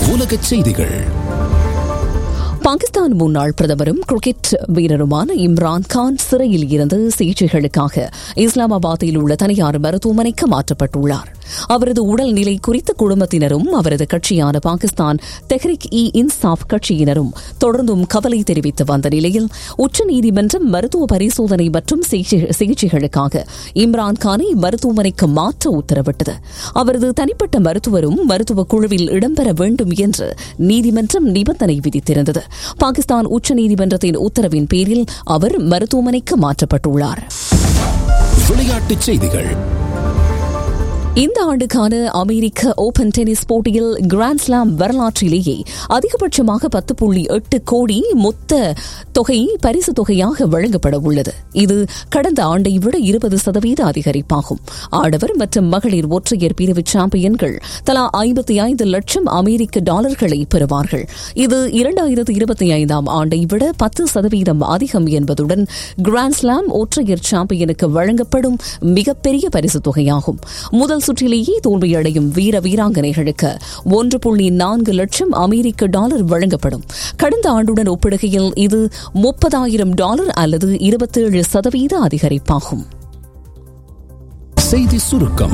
உலகச் செய்திகள் பாகிஸ்தான் முன்னாள் பிரதமரும் கிரிக்கெட் வீரருமான இம்ரான் கான் சிறையில் இருந்து சிகிச்சைகளுக்காக இஸ்லாமாபாத்தில் உள்ள தனியார் மருத்துவமனைக்கு மாற்றப்பட்டுள்ளார் அவரது உடல்நிலை குறித்து குடும்பத்தினரும் அவரது கட்சியான பாகிஸ்தான் தெஹ்ரிக் இ இன்சாப் கட்சியினரும் தொடர்ந்தும் கவலை தெரிவித்து வந்த நிலையில் உச்சநீதிமன்றம் மருத்துவ பரிசோதனை மற்றும் சிகிச்சை- சிகிச்சைகளுக்காக இம்ரான் கானை மருத்துவமனைக்கு மாற்ற உத்தரவிட்டது அவரது தனிப்பட்ட மருத்துவரும் மருத்துவ குழுவில் இடம்பெற வேண்டும் என்று நீதிமன்றம் நிபந்தனை விதித்திருந்தது பாகிஸ்தான் உச்சநீதிமன்றத்தின் உத்தரவின் பேரில் அவர் மருத்துவமனைக்கு மாற்றப்பட்டுள்ளார் விளையாட்டுச் செய்திகள் இந்த ஆண்டுக்கான அமெரிக்க ஓபன் டென்னிஸ் போட்டியில் கிராண்ட்ஸ்லாம் வரலாற்றிலேயே அதிகபட்சமாக பத்து புள்ளி எட்டு கோடி மொத்த தொகை பரிசு தொகையாக வழங்கப்பட உள்ளது இது கடந்த ஆண்டை விட இருபது சதவீத அதிகரிப்பாகும் ஆடவர் மற்றும் மகளிர் ஒற்றையர் பிரிவு சாம்பியன்கள் தலா ஐம்பத்தி ஐந்து லட்சம் அமெரிக்க டாலர்களை பெறுவார்கள் இது இரண்டாயிரத்து இருபத்தி ஐந்தாம் ஆண்டை விட பத்து சதவீதம் அதிகம் என்பதுடன் கிராண்ட்ஸ்லாம் ஒற்றையர் சாம்பியனுக்கு வழங்கப்படும் மிகப்பெரிய பரிசு தொகையாகும் முதல் சுற்றிலேயே தோல்வியடையும் வீர வீராங்கனைகளுக்கு ஒன்று புள்ளி நான்கு லட்சம் அமெரிக்க டாலர் வழங்கப்படும் கடந்த ஆண்டுடன் ஒப்பிடுகையில் இது முப்பதாயிரம் டாலர் அல்லது இருபத்தேழு சதவீத அதிகரிப்பாகும் செய்தி சுருக்கம்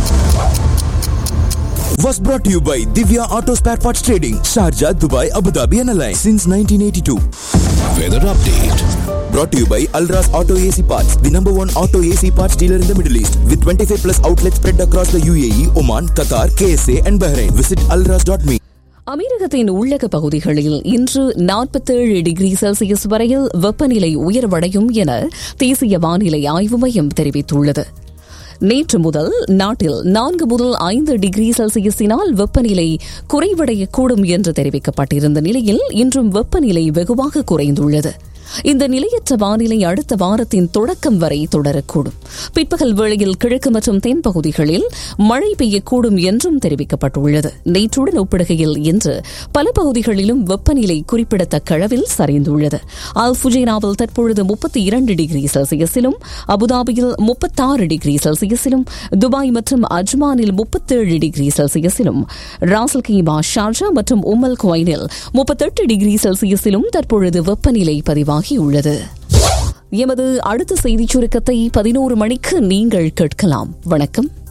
was brought to you by Divya Auto Spare Parts Trading, Sharjah, Dubai, Abu Dhabi and Alliance since 1982. Weather update Brought to you by Alras Auto AC Parts, the number one auto AC parts dealer in the Middle East, with 25 plus outlets spread across the UAE, Oman, Qatar, KSA and Bahrain. Visit alras.me. அமீரகத்தின் உள்ளக பகுதிகளில் இன்று நாற்பத்தேழு degree Celsius வரையில் வெப்பநிலை உயர்வடையும் என தேசிய வானிலை ஆய்வு மையம் தெரிவித்துள்ளது நேற்று முதல் நாட்டில் நான்கு முதல் ஐந்து டிகிரி செல்சியஸினால் வெப்பநிலை குறைவடையக்கூடும் என்று தெரிவிக்கப்பட்டிருந்த நிலையில் இன்றும் வெப்பநிலை வெகுவாக குறைந்துள்ளது இந்த நிலையற்ற வானிலை அடுத்த வாரத்தின் தொடக்கம் வரை தொடரக்கூடும் பிற்பகல் வேளையில் கிழக்கு மற்றும் தென் பகுதிகளில் மழை பெய்யக்கூடும் என்றும் தெரிவிக்கப்பட்டுள்ளது நேற்றுடன் ஒப்பிடுகையில் இன்று பல பகுதிகளிலும் வெப்பநிலை குறிப்பிடத்தக்க அளவில் சரிந்துள்ளது அல் ஃபுஜைனாவில் தற்பொழுது முப்பத்தி இரண்டு டிகிரி செல்சியஸிலும் அபுதாபியில் முப்பத்தாறு டிகிரி செல்சியஸிலும் துபாய் மற்றும் அஜ்மானில் முப்பத்தேழு டிகிரி செல்சியஸிலும் ராசல் கீமா ஷார்ஜா மற்றும் உமல் குவைனில் முப்பத்தெட்டு டிகிரி செல்சியஸிலும் தற்பொழுது வெப்பநிலை பதிவாகியுள்ளது எமது அடுத்த செய்திச் சுருக்கத்தை பதினோரு மணிக்கு நீங்கள் கேட்கலாம் வணக்கம்